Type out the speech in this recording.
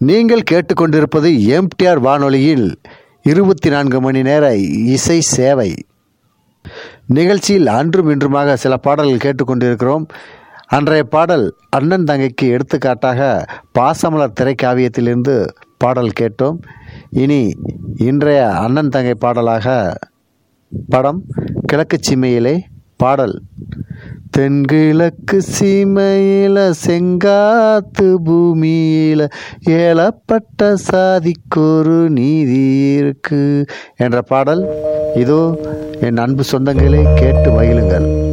நீங்கள் கேட்டுக்கொண்டிருப்பது எம்டிஆர் வானொலியில் இருபத்தி நான்கு மணி நேர இசை சேவை நிகழ்ச்சியில் அன்றும் இன்றுமாக சில பாடல்கள் கேட்டுக்கொண்டிருக்கிறோம் அன்றைய பாடல் அண்ணன் தங்கைக்கு எடுத்துக்காட்டாக பாசமலர் திரைக்காவியத்திலிருந்து பாடல் கேட்டோம் இனி இன்றைய அண்ணன் தங்கை பாடலாக படம் கிழக்கு சீமையிலே பாடல் தென்கிழக்கு சீமையில செங்காத்து பூமியில ஏலப்பட்ட சாதிக்கொரு நீதி இருக்கு என்ற பாடல் இதோ என் அன்பு சொந்தங்களே கேட்டு மகிழுங்கள்